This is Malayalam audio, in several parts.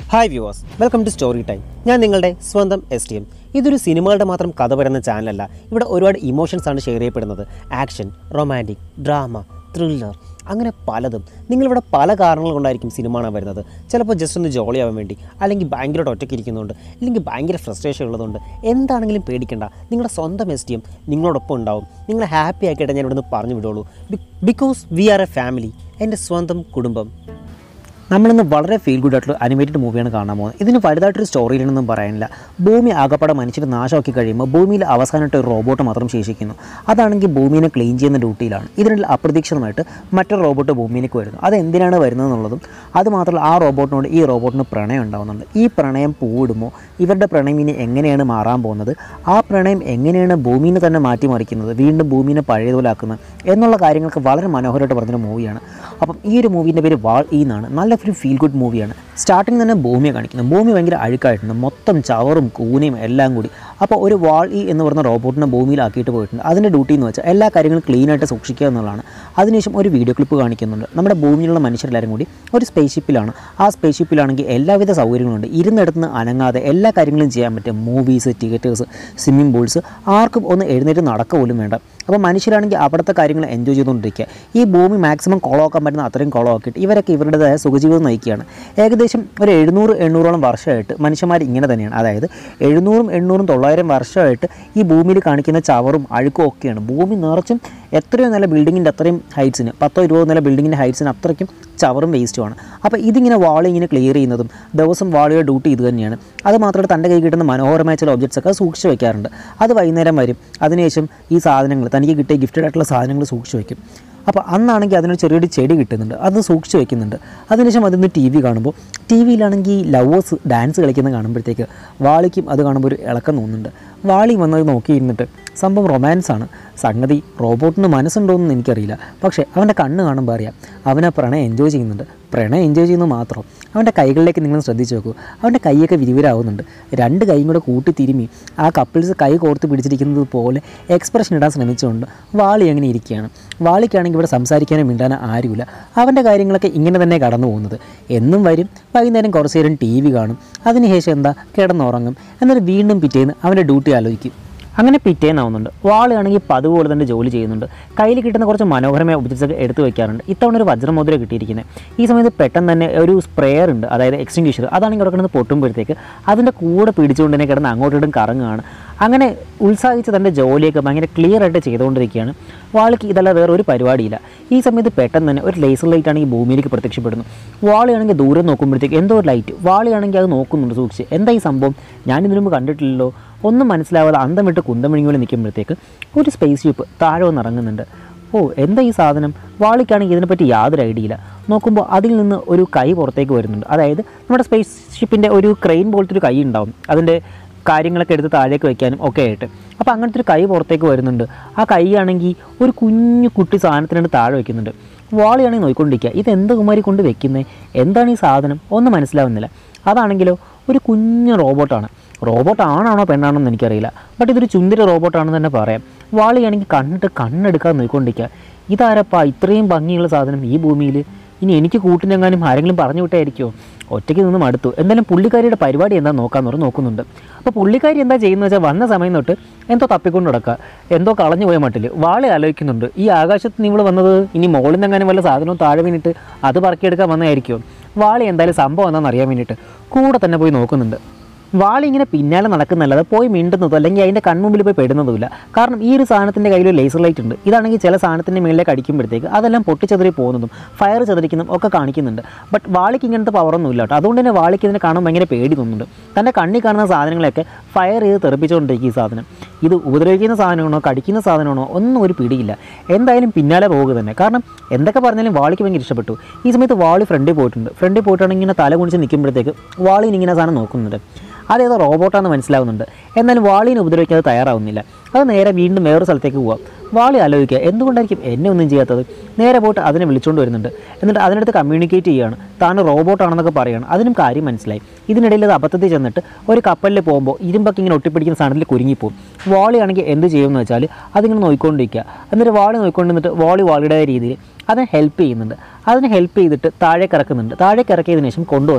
Hi viewers welcome to story time ഞാൻ നിങ്ങളുടെ സ്വന്തം എസ് ടി എം ഇതൊരു സിനിമകളുടെ മാത്രം കഥ പറയുന്ന ചാനലല്ല ഇവിടെ ഒരുപാട് ഇമോഷൻസ് ആണ് ഷെയർ ചെയ്യപ്പെടുന്നത് ആക്ഷൻ റൊമാൻറ്റിക് ഡ്രാമ ത്രില്ലർ അങ്ങനെ പലതും നിങ്ങളിവിടെ പല കാരണങ്ങൾ കൊണ്ടായിരിക്കും സിനിമ കാണാൻ വരുന്നത് ചിലപ്പോൾ ജസ്റ്റ് ഒന്ന് ജോളി ആവാൻ വേണ്ടി അല്ലെങ്കിൽ ഭയങ്കരമായിട്ട് ഒറ്റയ്ക്ക് ഇരിക്കുന്നതുകൊണ്ട് അല്ലെങ്കിൽ ഭയങ്കര ഫ്രസ്ട്രേഷൻ ഉള്ളതുകൊണ്ട് എന്താണെങ്കിലും പേടിക്കണ്ട നിങ്ങളുടെ സ്വന്തം എസ് ടി എം നിങ്ങളോടൊപ്പം ഉണ്ടാവും നിങ്ങളെ ഹാപ്പി ആക്കിയിട്ട് ഞാൻ ഇവിടുന്ന് പറഞ്ഞു വിടുള്ളൂ because we are a family എൻ്റെ സ്വന്തം കുടുംബം നമ്മളിന്ന് വളരെ ഫീൽ ഗുഡ് ആയിട്ടുള്ള അനിമേറ്റഡ് മൂവിയാണ് കാണാൻ പോകുന്നത് ഇതിന് വലുതായിട്ടൊരു സ്റ്റോറിയിലൊന്നും പറയാനില്ല ഭൂമി ആകപ്പാടെ മനുഷ്യർ നാശമാക്കി കഴിയുമ്പോൾ ഭൂമിയിൽ അവസാനമായിട്ട് ഒരു റോബോട്ട് മാത്രം ശേഷിക്കുന്നു അതാണെങ്കിൽ ഭൂമിനെ ക്ലീൻ ചെയ്യുന്ന ഡ്യൂട്ടിയിലാണ് ഇതിനിടയിൽ അപ്രതീക്ഷിതമായിട്ട് മറ്റൊരു റോബോട്ട് ഭൂമിയിലേക്ക് വരുന്നു അത് എന്തിനാണ് വരുന്നതെന്നുള്ളതും അത് മാത്രമല്ല ആ റോബോട്ടിനോട് ഈ റോബോട്ടിന് പ്രണയം ഉണ്ടാകുന്നുണ്ട് ഈ പ്രണയം പൂവിടുമോ ഇവരുടെ പ്രണയം ഇനി എങ്ങനെയാണ് മാറാൻ പോകുന്നത് ആ പ്രണയം എങ്ങനെയാണ് ഭൂമിനെ തന്നെ മാറ്റിമറിക്കുന്നത് വീണ്ടും ഭൂമിനെ പഴയതുപോലെ ആക്കുന്നത് എന്നുള്ള കാര്യങ്ങൾക്ക് വളരെ മനോഹരമായിട്ട് പറഞ്ഞൊരു മൂവിയാണ് അപ്പം ഈ ഒരു മൂവിൻ്റെ പേര് വാൾ ഈ എന്നാണ് നല്ല ഒരു ഫീൽ ഗുഡ് മൂവിയാണ് സ്റ്റാർട്ടിങ് തന്നെ ഭൂമിയെ കാണിക്കുന്നത് ഭൂമി ഭയങ്കര അഴുക്കായിട്ടുണ്ട് മൊത്തം ചവറും കൂനയും എല്ലാം കൂടി അപ്പോൾ ഒരു വാൾ ഈ എന്ന് പറയുന്ന റോബോട്ടിനെ ഭൂമിയിലാക്കിയിട്ട് പോയിട്ടുണ്ട് അതിൻ്റെ ഡ്യൂട്ടി എന്ന് വെച്ചാൽ എല്ലാ കാര്യങ്ങളും ക്ലീൻ ആയിട്ട് സൂക്ഷിക്കുക എന്നുള്ളതാണ് അതിനുശേഷം ഒരു വീഡിയോ ക്ലിപ്പ് കാണിക്കുന്നുണ്ട് നമ്മുടെ ഭൂമിയിലുള്ള മനുഷ്യരെല്ലാവരും കൂടി ഒരു സ്പേസ് ഷിപ്പിലാണ് ആ സ്പേസ് ഷിപ്പിലാണെങ്കിൽ എല്ലാവിധ സൗകര്യങ്ങളുണ്ട് ഇരുന്നിടത്തുനിന്ന് അനങ്ങാതെ എല്ലാ കാര്യങ്ങളും ചെയ്യാൻ പറ്റും മൂവീസ് ടിക്കറ്റേഴ്സ് സ്വിമ്മിംഗ് പൂൾസ് ആർക്കും ഒന്ന് എഴുന്നേറ്റ് നടക്ക പോലും വേണ്ട അപ്പോൾ മനുഷ്യരാണെങ്കിൽ അവിടുത്തെ കാര്യങ്ങൾ എൻജോയ് ചെയ്തുകൊണ്ടിരിക്കുക ഈ ഭൂമി മാക്സിമം കുളമാക്കാൻ പറ്റുന്ന അത്രയും കുളമാക്കിയിട്ട് ഇവരൊക്കെ ഇവരുടേതായ സുഖജീവിതം നയിക്കുകയാണ് ഏകദേശം ഒരു എഴുന്നൂറ് എണ്ണൂറോളം വർഷമായിട്ട് മനുഷ്യന്മാർ ഇങ്ങനെ തന്നെയാണ് അതായത് എഴുന്നൂറും എണ്ണൂറും തൊള്ളായിരം വർഷമായിട്ട് ഈ ഭൂമിയിൽ കാണിക്കുന്ന ചവറും അഴുക്കും ഒക്കെയാണ് ഭൂമി നിറച്ചും എത്രയോ നില ബിൽഡിങ്ങിൻ്റെ അത്രയും ഹൈറ്റ്സിന് പത്തോ ഇരുപതോ നില ബിൽഡിങ്ങിൻ്റെ ഹൈറ്റ്സിന് അത്രയ്ക്കും ചവറും വേസ്റ്റുമാണ് അപ്പോൾ ഇതിങ്ങനെ വാളി ഇങ്ങനെ ക്ലിയർ ചെയ്യുന്നതും ദിവസം വാളിയുടെ ഡ്യൂട്ടി ഇത് തന്നെയാണ് അത് മാത്രമല്ല തൻ്റെ കൈ കിട്ടുന്ന മനോഹരമായ ചില ഒബ്ജക്ട്സ് ഒക്കെ സൂക്ഷിച്ച് വെക്കാറുണ്ട് അത് വൈകുന്നേരം വരും അതിനുശേഷം ഈ സാധനങ്ങൾ തനിക്ക് കിട്ടിയ ഗിഫ്റ്റഡ് ആയിട്ടുള്ള സാധനങ്ങൾ സൂക്ഷിച്ച് വയ്ക്കും അപ്പോൾ അന്നാണെങ്കിൽ അതിനൊരു ചെറിയൊരു ചെടി കിട്ടുന്നുണ്ട് അത് സൂക്ഷിച്ച് വെക്കുന്നുണ്ട് അതിനുശേഷം അതിന് ടി വി കാണുമ്പോൾ ടി വിയിലാണെങ്കിൽ ലവേഴ്സ് ഡാൻസ് കളിക്കുന്നത് കാണുമ്പോഴത്തേക്ക് വാളിക്കും അത് കാണുമ്പോൾ ഒരു ഇളക്കം തോന്നുന്നുണ്ട് വാളി വന്നത് നോക്കിയിരുന്നിട്ട് സംഭവം റൊമാൻസ് ആണ് സംഗതി റോബോട്ടിന് മനസ്സുണ്ടോയെന്ന് എനിക്കറിയില്ല പക്ഷേ അവൻ്റെ കണ്ണ് കാണുമ്പോൾ അറിയാം അവനെ പ്രണയം എൻജോയ് ചെയ്യുന്നുണ്ട് പ്രണയം എൻജോയ് ചെയ്യുന്നത് മാത്രം അവൻ്റെ കൈകളിലേക്ക് നിങ്ങൾ ശ്രദ്ധിച്ച് നോക്കൂ അവൻ്റെ കൈയൊക്കെ വിരിവിരാവുന്നുണ്ട് രണ്ട് കൈയും കൂടെ കൂട്ടി തിരുമ്മി ആ കപ്പിൾസ് കൈ കോർത്ത് പിടിച്ചിരിക്കുന്നത് പോലെ എക്സ്പ്രഷൻ ഇടാൻ ശ്രമിച്ചുകൊണ്ട് വാളി അങ്ങനെ ഇരിക്കുകയാണ് വാളിക്കാണെങ്കിൽ ഇവിടെ സംസാരിക്കാനും മിണ്ടാനോ ആരുമില്ല അവൻ്റെ കാര്യങ്ങളൊക്കെ ഇങ്ങനെ തന്നെ കടന്നു പോകുന്നത് എന്നും വരും വൈകുന്നേരം കുറച്ച് നേരം ടി വി കാണും അതിനുശേഷം എന്താ കിടന്നുറങ്ങും എന്നിട്ട് വീണ്ടും പിറ്റേന്ന് അവൻ്റെ ഡ്യൂട്ടി ആലോചിക്കും അങ്ങനെ പിറ്റേന്നാവുന്നുണ്ട് വാളാണെങ്കിൽ പതുപോലെ തന്നെ ജോലി ചെയ്യുന്നുണ്ട് കയ്യിൽ കിട്ടുന്ന കുറച്ച് മനോഹരമായ ഒബ്ജക്ട്സ് ഒക്കെ എടുത്തു വെക്കാറുണ്ട് ഇത്തവണ ഒരു വജ്രമുദ്ര കിട്ടിയിരിക്കുന്നത് ഈ സമയത്ത് പെട്ടെന്ന് തന്നെ ഒരു സ്പ്രെയർ ഉണ്ട് അതായത് എക്സ്റ്റിങ്ക്വിഷർ അതാണെങ്കിൽ അവിടെ കിടന്ന് പൊട്ടുമ്പോഴത്തേക്ക് അതിൻ്റെ കൂടെ പിടിച്ചുകൊണ്ട് തന്നെ കിടന്ന് അങ്ങോട്ടും കറങ്ങുകയാണ് അങ്ങനെ ഉത്സാഹിച്ച് തൻ്റെ ജോലിയൊക്കെ ഭയങ്കര ക്ലിയർ ആയിട്ട് ചെയ്തുകൊണ്ടിരിക്കുകയാണ് വാളിക്ക് ഇതല്ല വേറെ ഒരു പരിപാടിയില്ല ഈ സമയത്ത് പെട്ടെന്ന് തന്നെ ഒരു ലേസർ ലൈറ്റ് ആണെങ്കിൽ ഭൂമിയിലേക്ക് പ്രത്യക്ഷപ്പെടുന്നു വാളിയാണെങ്കിൽ ദൂരം നോക്കുമ്പോഴത്തേക്ക് എന്തോ ഒരു ലൈറ്റ് വാളിയാണെങ്കിൽ അത് നോക്കുന്നുണ്ട് സൂക്ഷിച്ച് എന്താ ഈ സംഭവം ഞാൻ ഇതിനു മുമ്പ് കണ്ടിട്ടില്ലല്ലോ ഒന്നും മനസ്സിലാവാതെ അന്തം വിട്ട് കുന്തം വിഴുങ്ങി പോലെ നിൽക്കുമ്പോഴത്തേക്ക് ഒരു സ്പേസ് ഷിപ്പ് താഴെ വന്ന് ഇറങ്ങുന്നുണ്ട് ഓ എന്താ ഈ സാധനം വാളിക്കാണെങ്കിൽ ഇതിനെപ്പറ്റി യാതൊരു ഐഡിയ ഇല്ല നോക്കുമ്പോൾ അതിൽ നിന്ന് ഒരു കൈ പുറത്തേക്ക് വരുന്നുണ്ട് അതായത് നമ്മുടെ സ്പേസ് ഷിപ്പിൻ്റെ ഒരു ക്രെയിൻ പോലത്തെ ഒരു കൈ ഉണ്ടാവും അതിൻ്റെ കാര്യങ്ങളൊക്കെ എടുത്ത് താഴേക്ക് വെക്കാനും ഒക്കെ ആയിട്ട് അപ്പോൾ അങ്ങനത്തെ ഒരു കൈ പുറത്തേക്ക് വരുന്നുണ്ട് ആ കൈ ആണെങ്കിൽ ഒരു കുഞ്ഞു കുട്ടി സാധനത്തിനാണ് താഴെ വെക്കുന്നുണ്ട് വാളിയാണെങ്കിൽ നോക്കിക്കൊണ്ടിരിക്കുക ഇത് എന്ത് കുമാരി കൊണ്ട് വെക്കുന്നത് എന്താണ് ഈ സാധനം ഒന്നും മനസ്സിലാവുന്നില്ല അതാണെങ്കിലോ ഒരു കുഞ്ഞു റോബോട്ടാണ് റോബോട്ട് ആണാണോ പെണ്ണാണോ എന്ന് എനിക്കറിയില്ല ബട്ട് ഇതൊരു ചുന്തിര റോബോട്ടാണെന്ന് തന്നെ പറയാം വാളിയാണെങ്കിൽ കണ്ണിട്ട് കണ്ണെടുക്കാൻ നോക്കിക്കൊണ്ടിരിക്കുക ഇതാരപ്പാ ഇത്രയും ഭംഗിയുള്ള സാധനം ഈ ഭൂമിയിൽ ഇനി എനിക്ക് കൂട്ടിനെങ്ങാനും ആരെങ്കിലും പറഞ്ഞു വിട്ടായിരിക്കുമോ ഒറ്റയ്ക്ക് നിന്ന് മടുത്തു എന്തായാലും പുള്ളിക്കാരിയുടെ പരിപാടി എന്താ നോക്കാന്ന് പറഞ്ഞ് നോക്കുന്നുണ്ട് അപ്പോൾ പുള്ളിക്കാരി എന്താ ചെയ്യുന്നത് വെച്ചാൽ വന്ന സമയം തൊട്ട് എന്തോ തപ്പിക്കൊണ്ട് നടക്കുക എന്തോ കളഞ്ഞു പോയ മട്ടിൽ വാളെ ആലോചിക്കുന്നുണ്ട് ഈ ആകാശത്ത് നിന്ന് ഇവിടെ വന്നത് ഇനി മുകളിൽ നിന്നെങ്ങാനും വല്ല സാധനവും താഴെ വീണിട്ട് അത് പറക്കിയെടുക്കാൻ വന്നതായിരിക്കും വാളി എന്തായാലും സംഭവം എന്താണെന്ന് അറിയാൻ വേണ്ടിയിട്ട് കൂടെ തന്നെ പോയി നോക്കുന്നുണ്ട് വാളി ഇങ്ങനെ പിന്നാലെ നടക്കുന്നല്ലാതെ പോയി മിണ്ടുന്നതോ അല്ലെങ്കിൽ അതിൻ്റെ കൺമുമ്പിൽ പോയി പെടുന്നതുമില്ല കാരണം ഈ ഒരു സാധനത്തിൻ്റെ കയ്യിൽ ഒരു ലേസർ ലൈറ്റ് ഉണ്ട് ഇതാണെങ്കിൽ ചില സാധനത്തിൻ്റെ മേളിലേക്ക് അടിക്കുമ്പോഴത്തേക്ക് അതെല്ലാം പൊട്ടിച്ചെതറി പോകുന്നതും ഫയർ ചെതറിക്കുന്നതും ഒക്കെ കാണിക്കുന്നുണ്ട് ബട്ട് വാളിക്ക് ഇങ്ങനത്തെ പവറൊന്നും ഇല്ല കേട്ടോ അതുകൊണ്ട് തന്നെ വാളിക്ക് ഇതിനെ കാണാൻ ഭയങ്കര പേടി തോന്നുന്നുണ്ട് തൻ്റെ കണ്ണിൽ കാണുന്ന സാധനങ്ങളെയൊക്കെ ഫയർ ചെയ്ത് തെറിപ്പിച്ചുകൊണ്ടിരിക്കും ഈ സാധനം ഇത് ഉപദ്രവിക്കുന്ന സാധനമാണോ കടിക്കുന്ന സാധനമാണോ ഒന്നും ഒരു പിടിയില്ല എന്തായാലും പിന്നാലെ പോകുക തന്നെ കാരണം എന്തൊക്കെ പറഞ്ഞാലും വാളിക്ക് ഭയങ്കര ഇഷ്ടപ്പെട്ടു ഈ സമയത്ത് വാളി ഫ്രണ്ടിൽ പോയിട്ടുണ്ട് ഫ്രണ്ടിൽ പോയിട്ടാണെങ്കിൽ ഇങ്ങനെ തല കുണിച്ച് നിൽക്കുമ്പോഴത്തേക്ക് വാളിന് ഇങ്ങനെ സാധനം നോക്കുന്നുണ്ട് അതേതോ റോബോട്ടാണെന്ന് മനസ്സിലാവുന്നുണ്ട് എന്നാലും വാളിനെ ഉപദ്രവിക്കാതെ തയ്യാറാവുന്നില്ല അത് നേരെ വീണ്ടും വേറൊരു സ്ഥലത്തേക്ക് പോവാം വാളി ആലോചിക്കുക എന്തുകൊണ്ടായിരിക്കും എന്നെ ഒന്നും ചെയ്യാത്തത് നേരെ പോയിട്ട് അതിനെ വിളിച്ചുകൊണ്ട് വരുന്നുണ്ട് എന്നിട്ട് അതിനടുത്ത് കമ്മ്യൂണിക്കേറ്റ് ചെയ്യുകയാണ് താൻ റോബോട്ടാണെന്നൊക്കെ പറയുകയാണ് അതിനും കാര്യം മനസ്സിലായി ഇതിനിടയിൽ അത് അബദ്ധത്തിൽ ചെന്നിട്ട് ഒരു കപ്പലിൽ പോകുമ്പോൾ ഇരുമ്പൊക്കെ ഇങ്ങനെ ഒട്ടിപ്പിടിക്കുന്ന സാധനത്തിൽ കുരുങ്ങിപ്പോവും വാളിയാണെങ്കിൽ എന്ത് ചെയ്യുമെന്ന് വെച്ചാൽ അതിങ്ങനെ നോക്കിക്കൊണ്ടിരിക്കുക എന്നിട്ട് വാളി നോക്കിക്കൊണ്ട് നിന്നിട്ട് വാളി വാളിയുടെ രീതിയിൽ അതിനെ ഹെൽപ്പ് ചെയ്യുന്നുണ്ട് അതിനെ ഹെൽപ്പ് ചെയ്തിട്ട് താഴേക്ക് ഇറക്കുന്നുണ്ട് താഴേക്ക് ഇറക്കിയതിന് ശേഷം കൊണ്ടുവന്നിട്ട്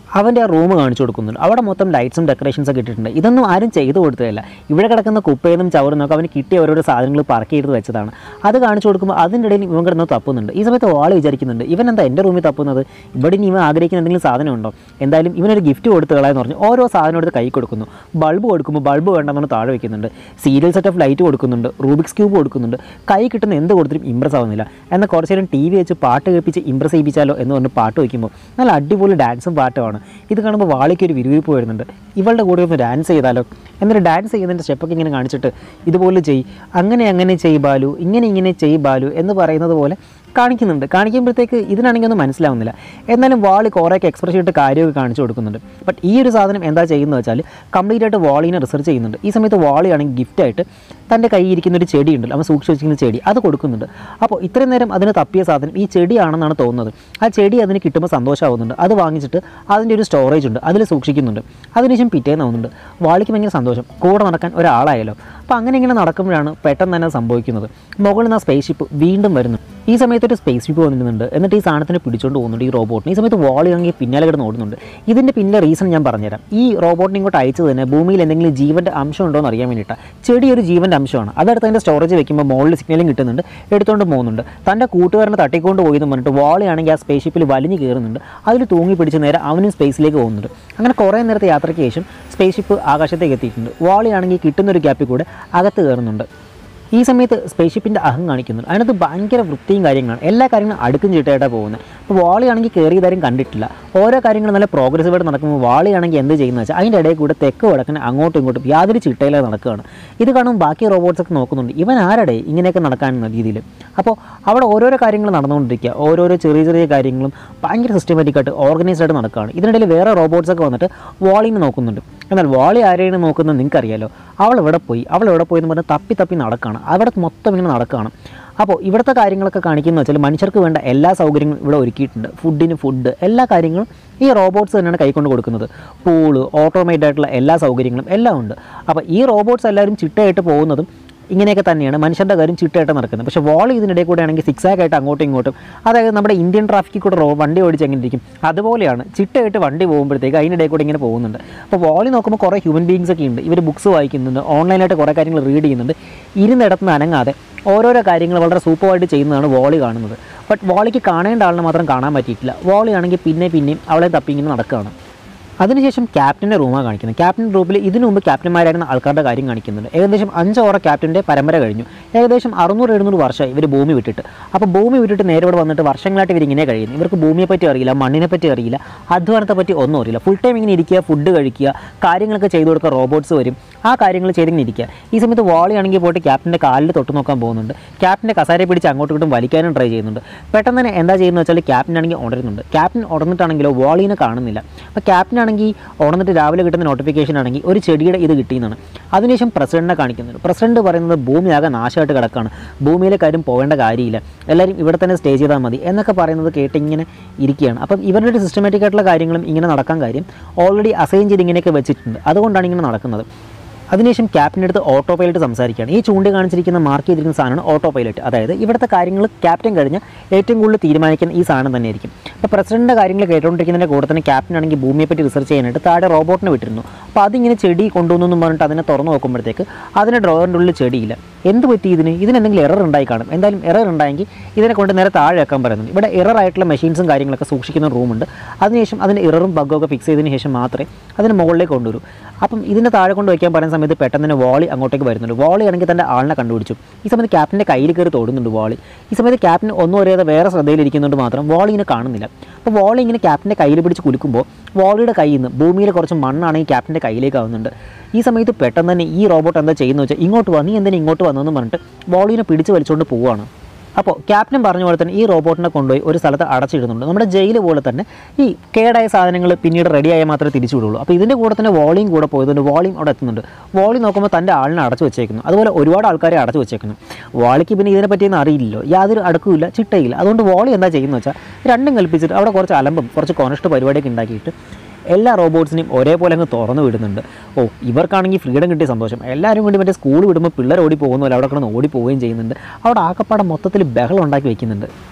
അവൻ്റെ ആ റൂം കാണിച്ചു കൊടുക്കുന്നുണ്ട് അവിടെ മൊത്തം ലൈറ്റ്സും ഡെക്കറേഷൻസ് ഒക്കെ ഇട്ടിട്ടുണ്ട് ഇതൊന്നും ആരും ചെയ്തു കൊടുത്തതല്ല ഇവിടെ കിടക്കുന്ന കുപ്പയെന്നും ചവറുന്നൊക്കെ അവന് കിട്ടിയ ഓരോരോ സാധനങ്ങൾ പറക്കി എടുത്ത് വെച്ചതാണ് അത് കാണിച്ചു കൊടുക്കുമ്പോൾ അതിൻ്റെ ഇടയിൽ ഇവൻ കിടന്ന് തപ്പുന്നുണ്ട് ഈ സമയത്ത് ആൾ വിചാരിക്കുന്നുണ്ട് ഇവൻ എന്താ എൻ്റെ റൂമിൽ തപ്പുന്നത് ഇവിടെ ഇനി ഇവൻ ആഗ്രഹിക്കുന്ന എന്തെങ്കിലും സാധനം ഉണ്ടോ എന്തായാലും ഇവനൊരു ഗിഫ്റ്റ് കൊടുത്ത് കളയെന്ന് പറഞ്ഞ് ഓരോ സാധനം എടുത്ത് കൈ കൊടുക്കുന്നു ബൾബ് കൊടുക്കുമ്പോൾ ബൾബ് വേണ്ടെന്ന് താഴെ വെക്കുന്നുണ്ട് സീരിയൽ സെറ്റ് ഓഫ് ലൈറ്റ് കൊടുക്കുന്നുണ്ട് റൂബിക്സ് ക്യൂബ് കൊടുക്കുന്നുണ്ട് കൈ കിട്ടുന്ന എന്ത് കൊടുത്തിട്ടും ഇമ്പ്രസ് ആവുന്നില്ല എന്നാൽ കുറച്ച് നേരം ടി വി വെച്ച് പാട്ട് കേൾപ്പിച്ച് ഇമ്പ്രസ് ചെയ്യിപ്പിച്ചാലോ എന്ന് പറഞ്ഞ് പാട്ട് വയ്ക്കുമ്പോൾ നല്ല അടിപൊളി ഡാൻസും പാട്ടുമാണ് ഇത് കാണുമ്പോൾ വാളിക്ക് ഒരു വിരുവിരിപ്പ് വരുന്നുണ്ട് ഇവളുടെ കൂടെ ഒന്ന് ഡാൻസ് ചെയ്താലോ എന്നിട്ട് ഡാൻസ് ചെയ്യുന്നതിൻ്റെ സ്റ്റെപ്പൊക്കെ ഇങ്ങനെ കാണിച്ചിട്ട് ഇതുപോലെ ചെയ് അങ്ങനെ അങ്ങനെ ചെയ് ബാലു ഇങ്ങനെ ഇങ്ങനെ ചെയ് ബാലു എന്ന് പറയുന്നത് പോലെ കാണിക്കുന്നുണ്ട് കാണിക്കുമ്പോഴത്തേക്ക് ഇതിനാണെങ്കിൽ ഒന്നും മനസ്സിലാവുന്നില്ല എന്നാലും വാളി കുറേയൊക്കെ എക്സ്പ്രഷൻ ഇട്ട് കാര്യമൊക്കെ കാണിച്ചു കൊടുക്കുന്നുണ്ട് ബട്ട് ഈ ഒരു സാധനം എന്താ ചെയ്യുന്നത് വെച്ചാൽ കംപ്ലീറ്റ് ആയിട്ട് വാളിനെ റിസർച്ച് ചെയ്യുന്നുണ്ട് ഈ സമയത്ത് വാളിയാണെങ്കിൽ ഗിഫ്റ്റായിട്ട് തൻ്റെ കയ്യിൽ ഇരിക്കുന്ന ഒരു ചെടി ഉണ്ടല്ലോ അവൻ സൂക്ഷിച്ച് വെച്ചിരിക്കുന്ന ചെടി അത് കൊടുക്കുന്നുണ്ട് അപ്പോൾ ഇത്രയും നേരം അതിന് തപ്പിയ സാധനം ഈ ചെടിയാണെന്നാണ് തോന്നുന്നത് ആ ചെടി അതിന് കിട്ടുമ്പോൾ സന്തോഷമാവുന്നുണ്ട് അത് വാങ്ങിച്ചിട്ട് അതിൻ്റെ ഒരു സ്റ്റോറേജ് ഉണ്ട് അതിൽ സൂക്ഷിക്കുന്നുണ്ട് അതിനുശേഷം പിറ്റേന്നാവുന്നുണ്ട് വാളിക്ക് ഭയങ്കര സന്തോഷം കൂടെ നടക്കാൻ ഒരാളായല്ലോ അപ്പോൾ അങ്ങനെ ഇങ്ങനെ നടക്കുമ്പോഴാണ് പെട്ടെന്ന് തന്നെ സംഭവിക്കുന്നത് മുകളിൽ നിന്ന് ആ സ്പേസ് ഷിപ്പ് വീണ്ടും വരുന്നു ഈ സമയത്ത് ഒരു സ്പേസ് ഷിപ്പ് വന്നിരുന്നുണ്ട് എന്നിട്ട് ഈ സാധനത്തിന് പിടിച്ചുകൊണ്ട് പോകുന്നുണ്ട് ഈ റോബോട്ടിന് ഈ സമയത്ത് വാളി ആണെങ്കിൽ പിന്നാലെ കിടന്ന് ഓടുന്നുണ്ട് ഇതിൻ്റെ പിന്നിലെ റീസൺ ഞാൻ പറഞ്ഞുതരാം ഈ റോബോട്ടിനെ ഇങ്ങോട്ട് അയച്ചത് തന്നെ ഭൂമിയിൽ എന്തെങ്കിലും ജീവൻ്റെ അംശം ഉണ്ടോ എന്ന് അറിയാൻ വേണ്ടിയിട്ടാണ് ചെടി ഒരു ജീവൻ്റെ അംശമാണ് അതെടുത്ത് അതിൻ്റെ സ്റ്റോറേജ് വെക്കുമ്പോൾ മുകളിൽ സിഗ്നലും കിട്ടുന്നുണ്ട് എടുത്തുകൊണ്ട് പോകുന്നുണ്ട് തൻ്റെ കൂട്ടുകാരനെ തട്ടിക്കൊണ്ട് പോയി എന്ന് പറഞ്ഞിട്ട് വാളിയാണെങ്കിൽ ആ സ്പേസ് ഷിപ്പിൽ വലിഞ്ഞു കയറുന്നുണ്ട് അതിൽ തൂങ്ങി പിടിച്ച് നേരെ അവനും സ്പേസിലേക്ക് പോകുന്നുണ്ട് അങ്ങനെ കുറേ നേരത്തെ യാത്രയ്ക്ക് ശേഷം സ്പേസ് ഷിപ്പ് ആകാശത്തേക്ക് എത്തിയിട്ടുണ്ട് വാളിയാണെങ്കിൽ കിട്ടുന്ന ഒരു ഗ്യാപ്പിൽ കൂടെ അകത്ത് കയറുന്നുണ്ട് ഈ സമയത്ത് സ്പേസ് ഷിപ്പിൻ്റെ അഹം കാണിക്കുന്നുണ്ട് അതിനകത്ത് ഭയങ്കര വൃത്തിയും കാര്യങ്ങളാണ് എല്ലാ കാര്യങ്ങളും അടുക്കും ചിട്ടയായിട്ടാണ് പോകുന്നത് അപ്പോൾ വാളിയാണെങ്കിൽ കയറിയതാരും കണ്ടിട്ടില്ല ഓരോ കാര്യങ്ങളും നല്ല പ്രോഗ്രസീവായിട്ട് നടക്കുമ്പോൾ വാളിയാണെങ്കിൽ എന്ത് ചെയ്യുന്നത് വെച്ചാൽ അതിൻ്റെ ഇടയിൽ കൂടെ തെക്ക് വടക്കിന് അങ്ങോട്ടും ഇങ്ങോട്ടും യാതൊരു ചിട്ടയിലായി നടക്കുകയാണ് ഇത് കാണുമ്പോൾ ബാക്കി റോബോട്ട്സ് ഒക്കെ നോക്കുന്നുണ്ട് ഇവൻ ആരുടെ ഇങ്ങനെയൊക്കെ നടക്കാൻ രീതിയിൽ അപ്പോൾ അവിടെ ഓരോരോ കാര്യങ്ങൾ നടന്നുകൊണ്ടിരിക്കുക ഓരോരോ ചെറിയ ചെറിയ കാര്യങ്ങളും ഭയങ്കര സിസ്റ്റമാറ്റിക് ആയിട്ട് ഓർഗനൈസ്ഡ് ആയിട്ട് നടക്കുകയാണ് ഇതിനിടയിൽ വേറെ റോബോട്ട്സ് ഒക്കെ വന്നിട്ട് വാളിനെ നോക്കുന്നുണ്ട് എന്നാൽ വാളി ആരെയാണ് നോക്കുന്നത് നിങ്ങൾക്കറിയാലോ അവൾ എവിടെ പോയി അവൾ എവിടെ പോയി എന്ന് പറഞ്ഞ് തപ്പി തപ്പി നടക്കുകയാണ് അവിടെ മൊത്തം ഇങ്ങനെ നടക്കുകയാണ് അപ്പോൾ ഇവിടുത്തെ കാര്യങ്ങളൊക്കെ കാണിക്കുന്നത് വെച്ചാൽ മനുഷ്യർക്ക് വേണ്ട എല്ലാ സൗകര്യങ്ങളും ഇവിടെ ഒരുക്കിയിട്ടുണ്ട് ഫുഡിന് ഫുഡ് എല്ലാ കാര്യങ്ങളും ഈ റോബോട്ട്സ് തന്നെയാണ് കൈക്കൊണ്ട് കൊടുക്കുന്നത് പൂള് ഓട്ടോമേറ്റഡ് ആയിട്ടുള്ള എല്ലാ സൗകര്യങ്ങളും എല്ലാം ഉണ്ട് അപ്പോൾ ഈ റോബോട്ട്സ് എല്ലാവരും ചിട്ടയായിട്ട് പോകുന്നതും ഇങ്ങനെയൊക്കെ തന്നെയാണ് മനുഷ്യൻ്റെ കാര്യം ചിട്ടയായിട്ട് നടക്കുന്നത് പക്ഷേ വാൾ ഇതിനിടെ കൂടെ ആണെങ്കിൽ സിക്സാക്ക് ആയിട്ട് അങ്ങോട്ടും ഇങ്ങോട്ടും അതായത് നമ്മുടെ ഇന്ത്യൻ ട്രാഫിക്കിൽ കൂടെ റോ വണ്ടി ഓടിച്ച് എങ്ങനെ ഇരിക്കും അതുപോലെയാണ് ചിട്ടയായിട്ട് വണ്ടി പോകുമ്പോഴത്തേക്ക് അതിനിടെ കൂടെ ഇങ്ങനെ പോകുന്നുണ്ട് അപ്പോൾ വാളി നോക്കുമ്പോൾ കുറേ ഹ്യൂമൻ ബീങ്സ് ഒക്കെ ഉണ്ട് ഇവർ ബുക്സ് വായിക്കുന്നുണ്ട് ഓൺലൈനായിട്ട് കുറേ കാര്യങ്ങൾ റീഡ് ചെയ്യുന്നുണ്ട് ഇരുന്നിടത്തുനിന്ന് അനങ്ങാതെ ഓരോരോ കാര്യങ്ങൾ വളരെ സൂപ്പറായിട്ട് ചെയ്യുന്നതാണ് വോളി കാണുന്നത് ബട്ട് വോളിക്ക് കാണേണ്ട ആളിനെ മാത്രം കാണാൻ പറ്റിയിട്ടില്ല വോളി ആണെങ്കിൽ പിന്നെ പിന്നെയും അവളെ തപ്പി ഇങ്ങനെ നടക്കുകയാണ് അതിനുശേഷം ക്യാപ്റ്റൻ്റെ റൂമാണ് കാണിക്കുന്നത് ക്യാപ്റ്റൻ റൂമിൽ ഇതിനു മുമ്പ് ക്യാപ്റ്റന്മാരായിരുന്ന ആൾക്കാരുടെ കാര്യം കാണിക്കുന്നുണ്ട് ഏകദേശം അഞ്ച് ഓറ ക്യാപ്റ്റൻ്റെ പരമ്പര കഴിഞ്ഞു ഏകദേശം അറുന്നൂറ് എഴുന്നൂറ് വർഷമായി ഇവർ ഭൂമി വിട്ടിട്ട് അപ്പോൾ ഭൂമി വിട്ടിട്ട് നേരെ ഇവിടെ വന്നിട്ട് വർഷങ്ങളായിട്ട് ഇവർ ഇങ്ങനെ കഴിയുന്നു ഇവർക്ക് ഭൂമിയെ പറ്റി അറിയില്ല മണ്ണിനെ പറ്റി അറിയില്ല അധ്വാനത്തെ പറ്റി ഒന്നും അറിയില്ല ഫുൾ ടൈം ഇങ്ങനെ ഇരിക്കുക ഫുഡ് കഴിക്കുക കാര്യങ്ങളൊക്കെ ചെയ്തു കൊടുക്കുക റോബോട്ട്സ് വരും ആ കാര്യങ്ങൾ ചെയ്തിങ്ങനെ ഇരിക്കുക ഈ സമയത്ത് വാളിയാണെങ്കിൽ പോയിട്ട് ക്യാപ്റ്റൻ്റെ കാലിൽ തൊട്ട് നോക്കാൻ പോകുന്നുണ്ട് ക്യാപ്റ്റൻ്റെ കസാരെ പിടിച്ച് അങ്ങോട്ടും ഇങ്ങോട്ടും വലിക്കാനും ട്രൈ ചെയ്യുന്നുണ്ട് പെട്ടെന്ന് തന്നെ എന്താ ചെയ്യുന്നത് വെച്ചാൽ ക്യാപ്റ്റൻ ആണെങ്കിൽ ഉണരുന്നുണ്ട് ക്യാപ്റ്റൻ ഉണർന്നിട്ടാണെങ്കിലോ വാളീനെ കാണുന്നില്ല അപ്പോൾ ക്യാപ്റ്റൻ ആണെങ്കിൽ ഉണർന്നിട്ട് രാവിലെ കിട്ടുന്ന നോട്ടിഫിക്കേഷൻ ആണെങ്കിൽ ഒരു ചെടിയുടെ ഇത് കിട്ടിയെന്നാണ് അതിനുശേഷം പ്രസിഡന്റിനെ കാണിക്കുന്നുണ്ട് പ്രസിഡന്റ് പറയുന്നത് ഭൂമിയാകെ നാശമായിട്ട് കിടക്കാണ് ഭൂമിയിലെ കാര്യം പോകേണ്ട കാര്യമില്ല എല്ലാവരും ഇവിടെ തന്നെ സ്റ്റേ ചെയ്താൽ മതി എന്നൊക്കെ പറയുന്നത് കേട്ട് ഇങ്ങനെ ഇരിക്കുകയാണ് അപ്പം ഇവരുടെ ഒരു സിസ്റ്റമാറ്റിക് ആയിട്ടുള്ള കാര്യങ്ങളും ഇങ്ങനെ നടക്കാൻ കാര്യം ഓൾറെഡി അസൈൻ ചെയ്ത് ഇങ്ങനെയൊക്കെ വെച്ചിട്ടുണ്ട് അതുകൊണ്ടാണ് ഇങ്ങനെ നടക്കുന്നത് അതിനുശേഷം ക്യാപ്റ്റൻ്റെ അടുത്ത് ഓട്ടോ പൈലറ്റ് സംസാരിക്കുകയാണ് ഈ ചൂണ്ടി കാണിച്ചിരിക്കുന്ന മാർക്ക് ചെയ്തിരിക്കുന്ന സാധനമാണ് ഓട്ടോ പൈലറ്റ് അതായത് ഇവിടുത്തെ കാര്യങ്ങൾ ക്യാപ്റ്റൻ കഴിഞ്ഞ് ഏറ്റവും കൂടുതൽ തീരുമാനിക്കുന്ന ഈ സാധനം തന്നെയായിരിക്കും അപ്പോൾ പ്രസിഡന്റിൻ്റെ കാര്യങ്ങൾ കേട്ടുകൊണ്ടിരിക്കുന്നതിൻ്റെ കൂടെ തന്നെ ക്യാപ്റ്റൻ ആണെങ്കിൽ ഭൂമിയെ പറ്റി റിസർച്ച് ചെയ്യാനായിട്ട് താഴെ റോബോട്ടിനെ വിട്ടിരുന്നു അപ്പോൾ അതിങ്ങനെ ചെടി കൊണ്ടുവന്നു പറഞ്ഞിട്ട് അതിനെ തുറന്നു നോക്കുമ്പോഴത്തേക്ക് അതിൻ്റെ ഡ്രോവറിൻ്റെ ഉള്ളിൽ ചെടിയില്ല എന്ത് പറ്റി ഇതിന് ഇതിന് എന്തെങ്കിലും എറർ ഉണ്ടായി കാണും എന്തായാലും എറർ ഉണ്ടായെങ്കിൽ ഇതിനെ കൊണ്ട് നേരെ താഴെ വെക്കാൻ പറയുന്നുണ്ട് ഇവിടെ എറർ ആയിട്ടുള്ള മെഷീൻസും കാര്യങ്ങളൊക്കെ സൂക്ഷിക്കുന്ന റൂമുണ്ട് അതിനുശേഷം അതിൻ്റെ എററും ബഗ്ഗൊക്കെ ഫിക്സ് ചെയ്തതിന് ശേഷം മാത്രമേ അതിന് മുകളിലേക്ക് കൊണ്ടുവരൂ അപ്പം ഇതിൻ്റെ താഴെ കൊണ്ട് വയ്ക്കാൻ പറയുന്ന സമയത്ത് പെട്ടെന്ന് തന്നെ വാളി അങ്ങോട്ടേക്ക് വരുന്നുണ്ട് വാളി ആണെങ്കിൽ തൻ്റെ ആളിനെ കണ്ടുപിടിച്ചു ഈ സമയത്ത് ക്യാപ്റ്റൻ്റെ കയ്യിൽ കയറി തൊടുന്നുണ്ട് വാളി ഈ സമയത്ത് ക്യാപ്റ്റൻ ഒന്നും അറിയാതെ വേറെ ശ്രദ്ധയിലിരിക്കുന്നുണ്ട് മാത്രം വാളി ഇങ്ങനെ കാണുന്നില്ല അപ്പോൾ വാളി ഇങ്ങനെ ക്യാപ്റ്റൻ്റെ കയ്യിൽ പിടിച്ച് കുലുക്കുമ്പോൾ വാളിയുടെ കയ്യിൽ നിന്ന് ഭൂമിയിലെ കുറച്ച് മണ്ണാണെങ്കിൽ ക്യാപ്റ്റൻ്റെ കയ്യിലേക്ക് ആവുന്നുണ്ട് ഈ സമയത്ത് പെട്ടെന്ന് തന്നെ ഈ റോബോട്ട് എന്താ ചെയ്യുന്നത് വെച്ചാൽ ഇങ്ങോട്ട് വാ നീ എന്തിനാ ഇങ്ങോട്ട് വന്നതെന്ന് പറഞ്ഞിട്ട് വാളിനെ പിടിച്ച് വലിച്ചുകൊണ്ട് പോവുകയാണ് അപ്പോൾ ക്യാപ്റ്റൻ പറഞ്ഞ പോലെ തന്നെ ഈ റോബോട്ടിനെ കൊണ്ടുപോയി ഒരു സ്ഥലത്ത് അടച്ചിടുന്നുണ്ട് നമ്മുടെ ജയിൽ പോലെ തന്നെ ഈ കേടായ സാധനങ്ങൾ പിന്നീട് റെഡിയായാൽ മാത്രമേ തിരിച്ചു വിടുള്ളൂ അപ്പോൾ ഇതിൻ്റെ കൂടെ തന്നെ വോളിയും കൂടെ പോയതുകൊണ്ട് വോളിയും അവിടെ എത്തുന്നുണ്ട് വോളി നോക്കുമ്പോൾ തൻ്റെ ആളിനെ അടച്ചു വെച്ചേക്കുന്നു അതുപോലെ ഒരുപാട് ആൾക്കാരെ അടച്ചു വെച്ചേക്കുന്നു വോളിക്ക് പിന്നെ ഇതിനെ പറ്റിയൊന്നും അറിയില്ലല്ലോ യാതൊരു അടക്കമില്ല ചിട്ടയില്ല അതുകൊണ്ട് വോളി എന്താ ചെയ്യുന്നത് വെച്ചാൽ രണ്ടും കൽപ്പിച്ചിട്ട് അവിടെ കുറച്ച് അലമ്പും കുറച്ച് കോണിസ്റ്റ് പരിപാടിയൊക്കെ ഉണ്ടാക്കിയിട്ട് എല്ലാ റോബോട്ട്സിനെയും ഒരേപോലെ അങ്ങ് തുറന്നു വിടുന്നുണ്ട് ഓ ഇവർക്കാണെങ്കിൽ ഫ്രീഡം കിട്ടിയ സന്തോഷം എല്ലാവരും കൂടി മറ്റേ സ്കൂൾ വിടുമ്പോൾ പിള്ളേർ ഓടി പോകുന്ന പോലെ അവിടെ കിടന്ന് ഓടി പോവുകയും ചെയ്യുന്നുണ്ട് അവിടെ ആക്കപ്പാടെ മൊത്തത്തിൽ ബഹളം ഉണ്ടാക്കി വെക്കുന്നുണ്ട്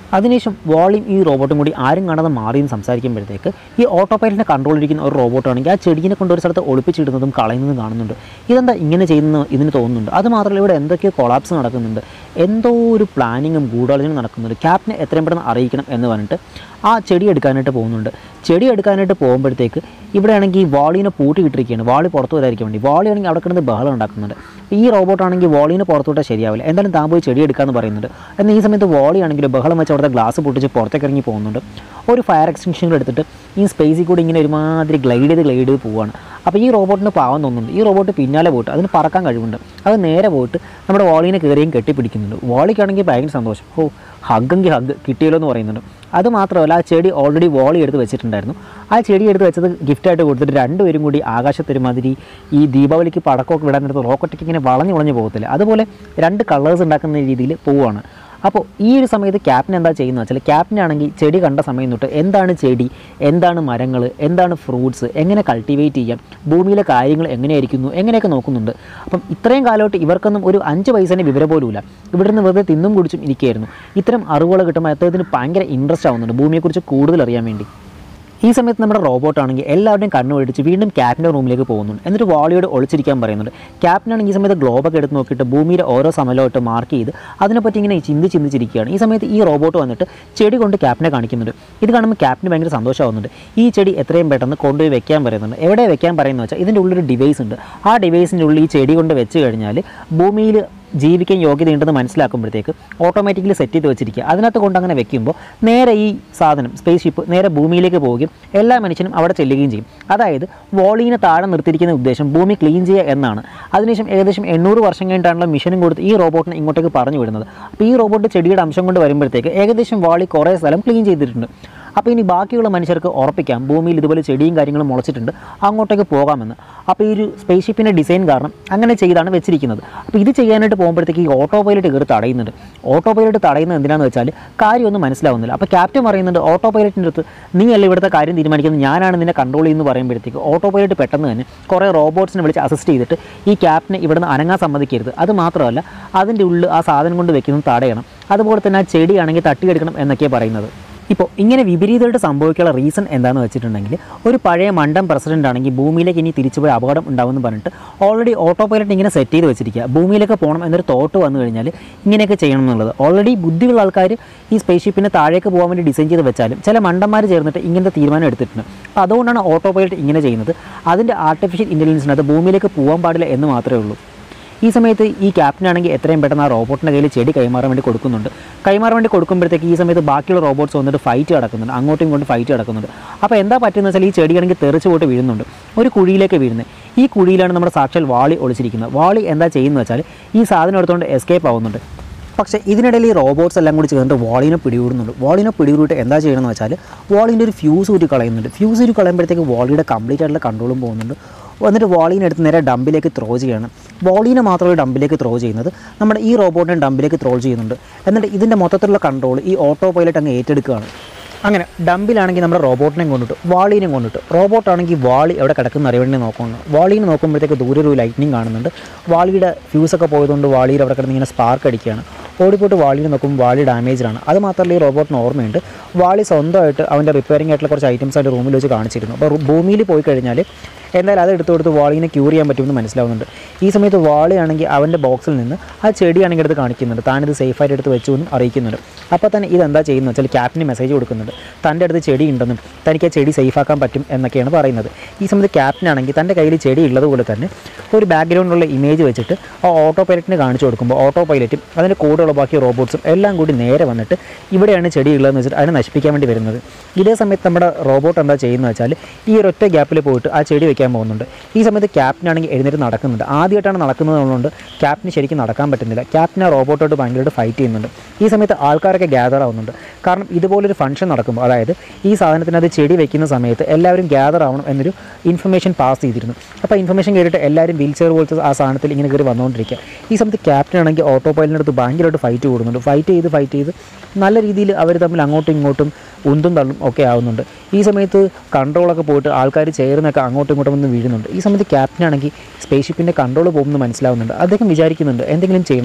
അതിനുശേഷം വോളിയും ഈ റോബോട്ടും കൂടി ആരും കാണാതെ മാറിയും സംസാരിക്കുമ്പോഴത്തേക്ക് ഈ ഓട്ടോ പൈലറ്റിനെ കൺട്രോൾ ഇരിക്കുന്ന ഒരു റോബോട്ടാണെങ്കിൽ ആ ചെടിയെ കൊണ്ട് ഒരു സ്ഥലത്ത് ഒളിപ്പിച്ചിടുന്നതും കളയുന്നതും കാണുന്നുണ്ട് ഇതെന്താ ഇങ്ങനെ ചെയ്യുന്ന ഇതിന് തോന്നുന്നുണ്ട് അത് മാത്രമല്ല ഇവിടെ എന്തൊക്കെയോ കൊളാപ്സ് നടക്കുന്നുണ്ട് എന്തോ ഒരു പ്ലാനിങ്ങും ഗൂഢാലോചനയും നടക്കുന്നുണ്ട് ക്യാപ്റ്റനെ എത്രയും പെട്ടെന്ന് അറിയിക്കണം എന്ന് പറഞ്ഞിട്ട് ആ ചെടി എടുക്കാനായിട്ട് പോകുന്നുണ്ട് ചെടി എടുക്കാനായിട്ട് പോകുമ്പോഴത്തേക്ക് ഇവിടെ ആണെങ്കിൽ വാളിനെ പൂട്ടി ഇട്ടിരിക്കുകയാണ് വാളി പുറത്ത് വരാതിരിക്കാൻ വേണ്ടി വാളി ആണെങ്കിൽ അവിടെ കിടന്ന് ബഹളം ഉണ്ടാക്കുന്നുണ്ട് ഈ റോബോട്ടാണെങ്കിൽ വാളിനെ പുറത്തു വിട്ടാൽ ശരിയാവില്ല എന്തായാലും താൻ പോയി ചെടി എടുക്കാമെന്ന് പറയുന്നുണ്ട് എന്നാൽ ഈ സമയത്ത് വാളി ആണെങ്കിൽ ബഹളം വെച്ച് അവിടുത്തെ ഗ്ലാസ് പൊട്ടിച്ച് പുറത്തേക്ക് ഇറങ്ങി പോകുന്നുണ്ട് ഒരു ഫയർ എക്സ്റ്റൻഷൻ എടുത്തിട്ട് ഈ സ്പേസിൽ കൂടി ഇങ്ങനെ ഒരുമാതിരി ഗ്ലൈഡ് ചെയ്ത് ഗ്ലൈഡ് ചെയ്ത് പോവുകയാണ് അപ്പോൾ ഈ റോബോട്ടിന് പാവം തോന്നുന്നുണ്ട് ഈ റോബോട്ട് പിന്നാലെ പോയിട്ട് അതിന് പറക്കാൻ കഴിവുണ്ട് അത് നേരെ പോയിട്ട് നമ്മുടെ വാളിനെ കയറിയും കെട്ടിപ്പിടിക്കുന്നുണ്ട് വാളിക്കാണെങ്കിൽ ഭയങ്കര സന്തോഷം ഓ ഹഗ്ഗെങ്കിൽ ഹഗ് കിട്ടിയല്ലോ എന്ന് പറയുന്നുണ്ട് അത് മാത്രമല്ല ആ ചെടി ഓൾറെഡി വോളി എടുത്ത് വെച്ചിട്ടുണ്ടായിരുന്നു ആ ചെടി എടുത്ത് വെച്ചത് ഗിഫ്റ്റായിട്ട് കൊടുത്തിട്ട് രണ്ടുപേരും കൂടി ആകാശത്തൊരുമാതിരി ഈ ദീപാവലിക്ക് പടക്കമൊക്കെ വിടാൻ നേരത്ത് റോക്കറ്റൊക്കെ ഇങ്ങനെ വളഞ്ഞു വളഞ്ഞു പോകത്തില്ല അതുപോലെ രണ്ട് കളേഴ്സ് ഉണ്ടാക്കുന്ന രീതിയിൽ പോവുകയാണ് അപ്പോൾ ഈ ഒരു സമയത്ത് ക്യാപ്റ്റൻ എന്താ ചെയ്യുന്നത് വെച്ചാൽ ക്യാപ്റ്റൻ ആണെങ്കിൽ ചെടി കണ്ട സമയം തൊട്ട് എന്താണ് ചെടി എന്താണ് മരങ്ങൾ എന്താണ് ഫ്രൂട്ട്സ് എങ്ങനെ കൾട്ടിവേറ്റ് ചെയ്യാം ഭൂമിയിലെ കാര്യങ്ങൾ എങ്ങനെയായിരിക്കുന്നു എങ്ങനെയൊക്കെ നോക്കുന്നുണ്ട് അപ്പം ഇത്രയും കാലമായിട്ട് ഇവർക്കൊന്നും ഒരു അഞ്ച് പൈസേൻ്റെ വിവരം പോലുമില്ല ഇവിടെ നിന്ന് വെറുതെ തിന്നും കുടിച്ചും ഇരിക്കുകയായിരുന്നു ഇത്തരം അറിവുകൾ കിട്ടുമ്പോൾ അദ്ദേഹത്തിന് ഭയങ്കര ഇൻട്രസ്റ്റ് ആവുന്നുണ്ട് ഭൂമിയെക്കുറിച്ച് കൂടുതൽ അറിയാൻ വേണ്ടി ഈ സമയത്ത് നമ്മുടെ റോബോട്ട് ആണെങ്കിൽ എല്ലാവരുടെയും കണ്ണു മേടിച്ച് വീണ്ടും ക്യാപ്റ്റൻ്റെ റൂമിലേക്ക് പോകുന്നുണ്ട് എന്നിട്ട് വാളിയോട് ഒളിച്ചിരിക്കാൻ പറയുന്നുണ്ട് ക്യാപ്റ്റൻ ആണെങ്കിൽ ഈ സമയത്ത് ഗ്ലോബൊക്കെ എടുത്ത് നോക്കിയിട്ട് ഭൂമിയുടെ ഓരോ സമയമായിട്ട് മാർക്ക് ചെയ്ത് അതിനെപ്പറ്റി ഇങ്ങനെ ചിന്തി ചിന്തിച്ചിരിക്കുകയാണ് ഈ സമയത്ത് ഈ റോബോട്ട് വന്നിട്ട് ചെടി കൊണ്ട് ക്യാപ്റ്റനെ കാണിക്കുന്നുണ്ട് ഇത് കാണുമ്പോൾ ക്യാപ്റ്റന് ഭയങ്കര സന്തോഷമാവുന്നുണ്ട് ഈ ചെടി എത്രയും പെട്ടെന്ന് കൊണ്ടുപോയി വെക്കാൻ പറയുന്നുണ്ട് എവിടെ വെക്കാൻ പറയുന്നത് വെച്ചാൽ ഇതിൻ്റെ ഉള്ളിലൊരു ഡിവൈസ് ഉണ്ട് ആ ഡിവൈസിൻ്റെ ഉള്ളിൽ ഈ ചെടി കൊണ്ട് വെച്ച് കഴിഞ്ഞാൽ ഭൂമിയിൽ ജീവിക്കാൻ യോഗ്യതയുണ്ടെന്ന് മനസ്സിലാക്കുമ്പോഴത്തേക്ക് ഓട്ടോമാറ്റിക്കലി സെറ്റ് ചെയ്ത് വെച്ചിരിക്കുക അതിനകത്ത് കൊണ്ട് അങ്ങനെ വെക്കുമ്പോൾ നേരെ ഈ സാധനം സ്പേസ് ഷിപ്പ് നേരെ ഭൂമിയിലേക്ക് പോവുകയും എല്ലാ മനുഷ്യനും അവിടെ ചെല്ലുകയും ചെയ്യും അതായത് വോളീനെ താഴെ നിർത്തിയിരിക്കുന്ന ഉദ്ദേശം ഭൂമി ക്ലീൻ ചെയ്യുക എന്നാണ് അതിനുശേഷം ഏകദേശം എണ്ണൂറ് വർഷം കഴിഞ്ഞിട്ടാണല്ലോ മിഷനും കൊടുത്ത് ഈ റോബോട്ടിനെ ഇങ്ങോട്ടേക്ക് പറഞ്ഞു വിടുന്നത് അപ്പോൾ ഈ റോബോട്ട് ചെടിയുടെ അംശം കൊണ്ട് വരുമ്പോഴത്തേക്ക് ഏകദേശം വാളി കുറേ സ്ഥലം ക്ലീൻ ചെയ്തിട്ടുണ്ട് അപ്പോൾ ഇനി ബാക്കിയുള്ള മനുഷ്യർക്ക് ഉറപ്പിക്കാം ഭൂമിയിൽ ഇതുപോലെ ചെടിയും കാര്യങ്ങളും മുളച്ചിട്ടുണ്ട് അങ്ങോട്ടേക്ക് പോകാമെന്ന് അപ്പോൾ ഈ ഒരു സ്പേസ് ഷിപ്പിൻ്റെ ഡിസൈൻ കാരണം അങ്ങനെ ചെയ്താണ് വെച്ചിരിക്കുന്നത് അപ്പോൾ ഇത് ചെയ്യാനായിട്ട് പോകുമ്പോഴത്തേക്ക് ഈ ഓട്ടോ പൈലറ്റ് കയറി തടയുന്നുണ്ട് ഓട്ടോ പൈലറ്റ് തടയുന്നത് എന്തിനാണെന്ന് വെച്ചാൽ കാര്യമൊന്നും മനസ്സിലാവുന്നില്ല അപ്പോൾ ക്യാപ്റ്റൻ പറയുന്നുണ്ട് ഓട്ടോ പൈലറ്റിൻ്റെ അടുത്ത് നീ അല്ല ഇവിടുത്തെ കാര്യം തീരുമാനിക്കുന്നത് ഞാനാണ് നിന്നെ കൺട്രോൾ ചെയ്യുന്നത് പറയുമ്പോഴത്തേക്ക് ഓട്ടോ പൈലറ്റ് പെട്ടെന്ന് തന്നെ കുറേ റോബോട്ട്സിനെ വിളിച്ച് അസിസ്റ്റ് ചെയ്തിട്ട് ഈ ക്യാപ്റ്റനെ ഇവിടുന്ന് അനങ്ങാൻ സമ്മതിക്കരുത് അത് മാത്രമല്ല അതിൻ്റെ ഉള്ളിൽ ആ സാധനം കൊണ്ട് വെക്കുന്നത് തടയണം അതുപോലെ തന്നെ ആ ചെടിയാണെങ്കിൽ തട്ടിയെടുക്കണം എന്നൊക്കെയാണ് പറയുന്നത് ഇപ്പോൾ ഇങ്ങനെ വിപരീതമായിട്ട് സംഭവിക്കാനുള്ള റീസൺ എന്താണെന്ന് വെച്ചിട്ടുണ്ടെങ്കിൽ ഒരു പഴയ മണ്ടം പ്രസിഡന്റ് ആണെങ്കിൽ ഭൂമിയിലേക്ക് ഇനി തിരിച്ചുപോയി അപകടം ഉണ്ടാവുമെന്ന് പറഞ്ഞിട്ട് ഓൾറെഡി ഓട്ടോ പൈലറ്റ് ഇങ്ങനെ സെറ്റ് ചെയ്ത് വെച്ചിരിക്കുക ഭൂമിയിലേക്ക് പോകണം എന്നൊരു തോട്ട് വന്നു കഴിഞ്ഞാൽ ഇങ്ങനെയൊക്കെ ചെയ്യണം എന്നുള്ളത് ഓൾറെഡി ബുദ്ധിയുള്ള ആൾക്കാർ ഈ സ്പേസ് ഷിപ്പിനെ താഴേക്ക് പോകാൻ വേണ്ടി ഡിസൈൻ ചെയ്ത് വെച്ചാലും ചില മണ്ടന്മാർ ചേർന്നിട്ട് ഇങ്ങനത്തെ തീരുമാനം എടുത്തിട്ടുണ്ട് അപ്പോൾ അതുകൊണ്ടാണ് ഓട്ടോ പൈലറ്റ് ഇങ്ങനെ ചെയ്യുന്നത് അതിൻ്റെ ആർട്ടിഫിഷ്യൽ ഇൻ്റലിജൻസിനകത്ത് ഭൂമിയിലേക്ക് പോകാൻ പാടില്ല എന്ന് മാത്രമേ ഉള്ളൂ ഈ സമയത്ത് ഈ ക്യാപ്റ്റനാണെങ്കിൽ എത്രയും പെട്ടെന്ന് ആ റോബോട്ടിൻ്റെ കയ്യിൽ ചെടി കൈമാറാൻ വേണ്ടി കൊടുക്കുന്നുണ്ട് കൈമാറാൻ വേണ്ടി കൊടുക്കുമ്പോഴത്തേക്ക് ഈ സമയത്ത് ബാക്കിയുള്ള റോബോട്ട്സ് വന്നിട്ട് ഫൈറ്റ് നടക്കുന്നുണ്ട് അങ്ങോട്ടും ഇങ്ങോട്ടും ഫൈറ്റ് നടക്കുന്നുണ്ട് അപ്പോൾ എന്താ പറ്റുന്നത് വെച്ചാൽ ഈ ചെടിയാണെങ്കിൽ തെറിച്ച് പോയിട്ട് വീഴുന്നുണ്ട് ഒരു കുഴിയിലേക്ക് വീഴുന്നത് ഈ കുഴിയിലാണ് നമ്മുടെ സാക്ഷാൽ വാളി ഒളിച്ചിരിക്കുന്നത് വാളി എന്താ ചെയ്യുന്നത് വെച്ചാൽ ഈ സാധനം എടുത്തുകൊണ്ട് എസ്കേപ്പ് ആവുന്നുണ്ട് പക്ഷേ ഇതിനിടയിൽ ഈ റോബോട്ട്സ് എല്ലാം കൂടി ചേർന്നിട്ട് വാളിനെ പിടികൂടുന്നുണ്ട് വാളിനെ പിടികൂടിയിട്ട് എന്താ ചെയ്യണമെന്ന് വെച്ചാൽ വാളിൻ്റെ ഒരു ഫ്യൂസ് ഊരി കളയുന്നുണ്ട് ഫ്യൂസ് ഊരി കളയുമ്പോഴത്തേക്ക് വാളിയുടെ കംപ്ലീറ്റ് ആയിട്ടുള്ള കൺട്രോളും പോകുന്നുണ്ട് എന്നിട്ട് വാളീനെ എടുത്ത് നേരെ ഡമ്പിലേക്ക് ത്രോ ചെയ്യണം വാളീനെ മാത്രമേ ഡമ്പിലേക്ക് ത്രോ ചെയ്യുന്നത് നമ്മുടെ ഈ റോബോട്ടിനെ ഡമ്പിലേക്ക് ത്രോ ചെയ്യുന്നുണ്ട് എന്നിട്ട് ഇതിൻ്റെ മൊത്തത്തിലുള്ള കൺട്രോൾ ഈ ഓട്ടോ പൈലറ്റ് അങ്ങ് ഏറ്റെടുക്കുകയാണ് അങ്ങനെ ഡമ്പിലാണെങ്കിൽ നമ്മുടെ റോബോട്ടിനെ കൊണ്ടിട്ട് വാളീനെ കൊണ്ടിട്ട് റോബോട്ടാണെങ്കിൽ വാളി എവിടെ കിടക്കുന്ന അറിയാൻ വേണ്ടി നോക്കുന്നു വാളീനെ നോക്കുമ്പോഴത്തേക്ക് ദൂരെ ഒരു ലൈറ്റ്നിങ് കാണുന്നുണ്ട് വാളിയുടെ ഫ്യൂസൊക്കെ പോയതുകൊണ്ട് വാളിയിൽ അവിടെ കിടന്ന് ഇങ്ങനെ സ്പാർക്ക് അടിക്കുകയാണ് ഓടിപ്പോയിട്ട് വാളിനെ നോക്കുമ്പോൾ വാളി ഡാമേജ്ഡാണ് അത് മാത്രമല്ല ഈ റോബോട്ടിന് ഓർമ്മയുണ്ട് വാളി സ്വന്തമായിട്ട് അവൻ്റെ റിപ്പയറിംഗ് ആയിട്ടുള്ള കുറച്ച് ഐറ്റംസ് ആയിട്ട് റൂമിൽ വെച്ച് കാണിച്ചിരുന്നു അപ്പോൾ ഭൂമിയിൽ പോയി കഴിഞ്ഞാൽ എന്തായാലും അത് എടുത്ത് കൊടുത്ത് വാളിനെ ക്യൂർ ചെയ്യാൻ പറ്റുമെന്ന് മനസ്സിലാവുന്നുണ്ട് ഈ സമയത്ത് വാളിയാണെങ്കിൽ അവൻ്റെ ബോക്സിൽ നിന്ന് ആ ചെടിയാണെങ്കിൽ എടുത്ത് കാണിക്കുന്നുണ്ട് താനിത് സേഫായിട്ട് എടുത്ത് വെച്ചു എന്നും അറിയിക്കുന്നുണ്ട് അപ്പോൾ തന്നെ ഇതെന്താ ചെയ്യുന്നത് വെച്ചാൽ ക്യാപ്റ്റന് മെസ്സേജ് കൊടുക്കുന്നുണ്ട് തൻ്റെ അടുത്ത് ചെടി ഉണ്ടെന്നും തനിക്ക് ആ ചെടി സേഫാക്കാൻ പറ്റും എന്നൊക്കെയാണ് പറയുന്നത് ഈ സമയത്ത് ക്യാപ്റ്റനാണെങ്കിൽ തൻ്റെ കയ്യിൽ ചെടി ഉള്ളതുപോലെ തന്നെ ഒരു ബാക്ക്ഗ്രൗണ്ടിലുള്ള ഇമേജ് വെച്ചിട്ട് ആ ഓട്ടോ പൈലറ്റിന് കാണിച്ചു കൊടുക്കുമ്പോൾ ഓട്ടോ പൈലറ്റും അതിൻ്റെ കൂടെയുള്ള ബാക്കി റോബോട്ട്സും എല്ലാം കൂടി നേരെ വന്നിട്ട് ഇവിടെയാണ് ചെടി ഉള്ളതെന്ന് വെച്ചിട്ട് അതിനെ നശിപ്പിക്കാൻ വേണ്ടി വരുന്നത് ഇതേ സമയത്ത് നമ്മുടെ റോബോട്ട് എന്താ ചെയ്യുന്നത് വെച്ചാൽ ഈ ഒരൊറ്റ ഗ്യാപ്പിൽ പോയിട്ട് ആ ചെടി വെക്കാൻ പോകുന്നുണ്ട് ഈ സമയത്ത് ക്യാപ്റ്റനാണെങ്കിൽ എഴുന്നേറ്റ് നടക്കുന്നുണ്ട് ആദ്യമായിട്ടാണ് നടക്കുന്നതുകൊണ്ട് ക്യാപ്റ്റന് ശരിക്കും നടക്കാൻ പറ്റുന്നില്ല ക്യാപ്റ്റൻ ആ റോബോട്ടോട്ട് ഭയങ്കരമായിട്ട് ഫൈറ്റ് ചെയ്യുന്നുണ്ട് ഈ സമയത്ത് ആൾക്കാരൊക്കെ ഗ്യാദർ ആവുന്നുണ്ട് കാരണം ഇതുപോലൊരു ഫംഗ്ഷൻ നടക്കുമ്പോൾ അതായത് ഈ സാധനത്തിനകത്ത് ചെടി വെക്കുന്ന സമയത്ത് എല്ലാവരും ഗ്യാദർ ആവണം എന്നൊരു ഇൻഫർമേഷൻ പാസ് ചെയ്തിരുന്നു അപ്പോൾ ഇൻഫർമേഷൻ കേട്ടിട്ട് എല്ലാവരും വീൽ ചെയർ പോലത്തെ ആ സാധനത്തിൽ ഇങ്ങനെ കയറി വന്നുകൊണ്ടിരിക്കുക ഈ സമയത്ത് ക്യാപ്റ്റൻ ആണെങ്കിൽ ഓട്ടോ പൈലിനടുത്ത് ഭയങ്കരമായിട്ട് ഫൈറ്റ് കൂടുന്നുണ്ട് ഫൈറ്റ് ചെയ്ത് ഫൈറ്റ് ചെയ്ത് നല്ല രീതിയിൽ അവർ തമ്മിൽ അങ്ങോട്ടും ഇങ്ങോട്ടും ഉന്തും തള്ളും ഒക്കെ ആവുന്നുണ്ട് ഈ സമയത്ത് കൺട്രോളൊക്കെ പോയിട്ട് ആൾക്കാർ ചേർന്നൊക്കെ അങ്ങോട്ടും ഇങ്ങോട്ടും വന്ന് വീഴുന്നുണ്ട് ഈ സമയത്ത് ക്യാപ്റ്റനാണെങ്കിൽ സ്പേസ് ഷിപ്പിൻ്റെ കൺട്രോൾ പോകുമെന്ന് മനസ്സിലാവുന്നുണ്ട് അദ്ദേഹം വിചാരിക്കുന്നുണ്ട് എന്തെങ്കിലും ചെയ്യണമെന്ന്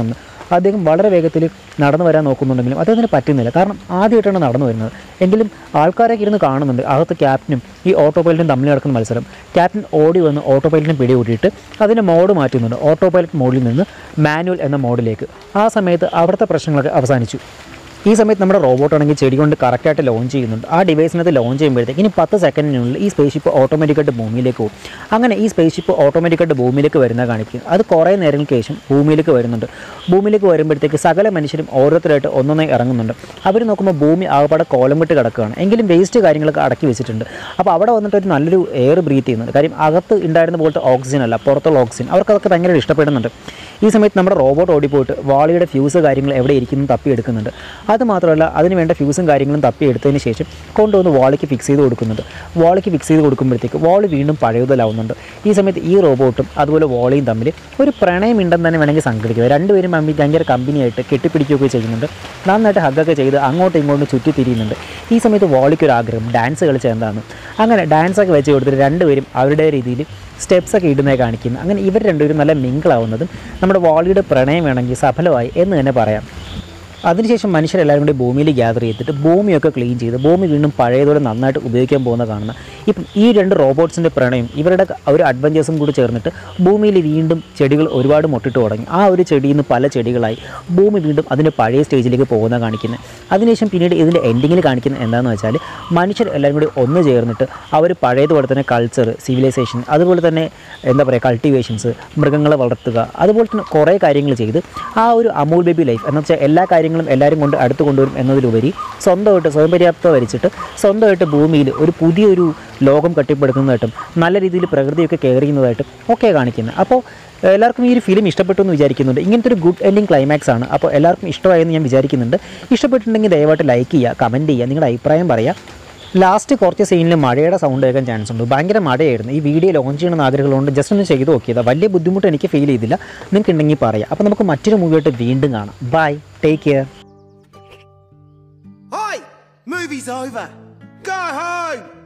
അദ്ദേഹം വളരെ വേഗത്തിൽ നടന്നു വരാൻ നോക്കുന്നുണ്ടെങ്കിലും അദ്ദേഹത്തിന് പറ്റുന്നില്ല കാരണം ആദ്യമായിട്ടാണ് നടന്നു വരുന്നത് എങ്കിലും ആൾക്കാരൊക്കെ ഇരുന്ന് കാണുന്നുണ്ട് അകത്ത് ക്യാപ്റ്റനും ഈ ഓട്ടോ പൈലറ്റും തമ്മിൽ നടക്കുന്ന മത്സരം ക്യാപ്റ്റൻ ഓടി വന്ന് ഓട്ടോ പൈലറ്റിനെ പിടികൂട്ടിയിട്ട് അതിൻ്റെ മോഡ് മാറ്റുന്നുണ്ട് ഓട്ടോ പൈലറ്റ് മോഡിൽ നിന്ന് മാനുവൽ എന്ന മോഡിലേക്ക് ആ സമയത്ത് അവിടുത്തെ പ്രശ്നങ്ങളൊക്കെ അവസാനിച്ചു ഈ സമയത്ത് നമ്മുടെ റോബോട്ട് ആണെങ്കിൽ ചെടി കൊണ്ട് കറക്റ്റായിട്ട് ലോഞ്ച് ചെയ്യുന്നുണ്ട് ആ ഡിവൈസിനകത്ത് ലോഞ്ച് ചെയ്യുമ്പോഴത്തേക്ക് ഇനി പത്ത് സെക്കൻഡിനുള്ളിൽ ഈ സ്പേസ് ഷിപ്പ് ഓട്ടോമാറ്റിക്കായിട്ട് ഭൂമിയിലേക്ക് പോകും അങ്ങനെ ഈ സ്പേസ് ഷിപ്പ് ഓട്ടോമാറ്റിക്കായിട്ട് ഭൂമിയിലേക്ക് വരുന്ന കാണിക്കും അത് കുറേ നേരങ്ങൾക്ക് ശേഷം ഭൂമിയിലേക്ക് വരുന്നുണ്ട് ഭൂമിയിലേക്ക് വരുമ്പോഴത്തേക്ക് സകല മനുഷ്യരും ഓരോരുത്തരായിട്ട് ഒന്നൊന്നായി ഇറങ്ങുന്നുണ്ട് അവർ നോക്കുമ്പോൾ ഭൂമി ആകപ്പാടെ കോലം വിട്ട് കിടക്കുകയാണ് എങ്കിലും വേസ്റ്റ് കാര്യങ്ങളൊക്കെ അടക്കി വെച്ചിട്ടുണ്ട് അപ്പോൾ അവിടെ വന്നിട്ട് ഒരു നല്ലൊരു എയർ ബ്രീത്ത് ചെയ്യുന്നുണ്ട് കാര്യം അകത്ത് ഉണ്ടായിരുന്ന പോലത്തെ ഓക്സിജൻ അല്ല പുറത്തുള്ള ഓക്സിജൻ അവർക്കതൊക്കെ ഭയങ്കര ഇഷ്ടപ്പെടുന്നുണ്ട് ഈ സമയത്ത് നമ്മുടെ റോബോട്ട് ഓടിപ്പോയിട്ട് വാളിയുടെ ഫ്യൂസ് കാര്യങ്ങൾ എവിടെ ഇരിക്കുന്നു തപ്പി എടുക്കുന്നുണ്ട് അത് മാത്രമല്ല അതിന് വേണ്ട ഫ്യൂസും കാര്യങ്ങളും തപ്പി എടുത്തതിന് ശേഷം കൊണ്ടുവന്ന് വാളിക്ക് ഫിക്സ് ചെയ്ത് കൊടുക്കുന്നുണ്ട് വാളിക്ക് ഫിക്സ് ചെയ്ത് കൊടുക്കുമ്പോഴത്തേക്ക് വാള് വീണ്ടും പഴയതലാവുന്നുണ്ട് ഈ സമയത്ത് ഈ റോബോട്ടും അതുപോലെ വാളിയും തമ്മിൽ ഒരു പ്രണയം ഉണ്ടെന്ന് തന്നെ വേണമെങ്കിൽ സംഘടിക്കുക രണ്ടുപേരും തമ്മിൽ ഭയങ്കര കമ്പനിയായിട്ട് കെട്ടിപ്പിടിക്കുകയൊക്കെ ചെയ്യുന്നുണ്ട് നന്നായിട്ട് ഹഗ്ഗൊക്കെ ചെയ്ത് അങ്ങോട്ടും ഇങ്ങോട്ടും ചുറ്റി തിരിയുന്നുണ്ട് ഈ സമയത്ത് വാളിക്ക് ഒരു ആഗ്രഹം ഡാൻസ് കളിച്ച എന്താണ് അങ്ങനെ ഡാൻസൊക്കെ വെച്ച് കൊടുത്തിട്ട് രണ്ടുപേരും അവരുടെ രീതിയിൽ സ്റ്റെപ്സ് ഒക്കെ ഇടുന്നത് കാണിക്കുന്നു അങ്ങനെ ഇവർ രണ്ടുപേരും നല്ല മിങ്കിളാവുന്നതും നമ്മുടെ വാളിയുടെ പ്രണയം വേണമെങ്കിൽ സഫലമായി എന്ന് തന്നെ പറയാം അതിനുശേഷം മനുഷ്യരെല്ലാവരും കൂടി ഭൂമിയിൽ ഗ്യാദർ ചെയ്തിട്ട് ഭൂമിയൊക്കെ ക്ലീൻ ചെയ്ത് ഭൂമി വീണ്ടും പഴയതോടെ നന്നായിട്ട് ഉപയോഗിക്കാൻ പോകുന്ന കാണുന്ന ഇപ്പം ഈ രണ്ട് റോബോട്ട്സിൻ്റെ പ്രണയം ഇവരുടെ ഒരു അഡ്വഞ്ചേഴ്സും കൂടി ചേർന്നിട്ട് ഭൂമിയിൽ വീണ്ടും ചെടികൾ ഒരുപാട് മുട്ടിട്ട് തുടങ്ങി ആ ഒരു ചെടിയിൽ നിന്ന് പല ചെടികളായി ഭൂമി വീണ്ടും അതിൻ്റെ പഴയ സ്റ്റേജിലേക്ക് പോകുന്ന കാണിക്കുന്നത് അതിനുശേഷം പിന്നീട് ഇതിൻ്റെ എൻഡിങ്ങിൽ കാണിക്കുന്നത് എന്താണെന്ന് വെച്ചാൽ മനുഷ്യർ എല്ലാവരും കൂടി ഒന്ന് ചേർന്നിട്ട് അവർ പഴയതുപോലെ തന്നെ കൾച്ചർ സിവിലൈസേഷൻ അതുപോലെ തന്നെ എന്താ പറയുക കൾട്ടിവേഷൻസ് മൃഗങ്ങളെ വളർത്തുക അതുപോലെ തന്നെ കുറേ കാര്യങ്ങൾ ചെയ്ത് ആ ഒരു അമൂൽ ബേബി ലൈഫ് എന്ന് വെച്ചാൽ എല്ലാ കാര്യങ്ങളും എല്ലാവരും കൊണ്ട് അടുത്ത് കൊണ്ടുവരും എന്നതിലുപരി സ്വന്തമായിട്ട് സ്വയം പര്യാപ്തത വരിച്ചിട്ട് സ്വന്തമായിട്ട് ഭൂമിയിൽ ഒരു പുതിയൊരു ലോകം കെട്ടിപ്പടുക്കുന്നതായിട്ടും നല്ല രീതിയിൽ പ്രകൃതിയൊക്കെ കെയർ ചെയ്യുന്നതായിട്ടും ഒക്കെ കാണിക്കുന്നത് അപ്പോൾ എല്ലാവർക്കും ഈ ഒരു ഫിലിം ഇഷ്ടപ്പെട്ടു എന്ന് വിചാരിക്കുന്നുണ്ട് ഇങ്ങനത്തെ ഒരു ഗുഡ് എൻഡിങ് ക്ലൈമാക്സ് ആണ് അപ്പോൾ എല്ലാവർക്കും ഇഷ്ടമായെന്ന് ഞാൻ വിചാരിക്കുന്നുണ്ട് ഇഷ്ടപ്പെട്ടിട്ടുണ്ടെങ്കിൽ ദയവായിട്ട് ലൈക്ക് ചെയ്യുക കമൻറ്റ് ചെയ്യുക നിങ്ങളുടെ അഭിപ്രായം പറയുക ലാസ്റ്റ് കുറച്ച് സീനിൽ മഴയുടെ സൗണ്ട് കേൾക്കാൻ ചാൻസ് ഉണ്ട് ഭയങ്കര മഴയായിരുന്നു ഈ വീഡിയോ ലോഞ്ച് ചെയ്യണമെന്ന് ആഗ്രഹമുള്ളതുകൊണ്ട് ജസ്റ്റ് ഒന്ന് ചെയ്ത് നോക്കിയതാണ് വലിയ ബുദ്ധിമുട്ട് എനിക്ക് ഫീൽ ചെയ്തില്ല നിങ്ങൾക്ക് ഉണ്ടെങ്കിൽ പറയാം അപ്പോൾ നമുക്ക് മറ്റൊരു മൂവിയായിട്ട് വീണ്ടും കാണാം bye take care Hi! Movie's over. Go home!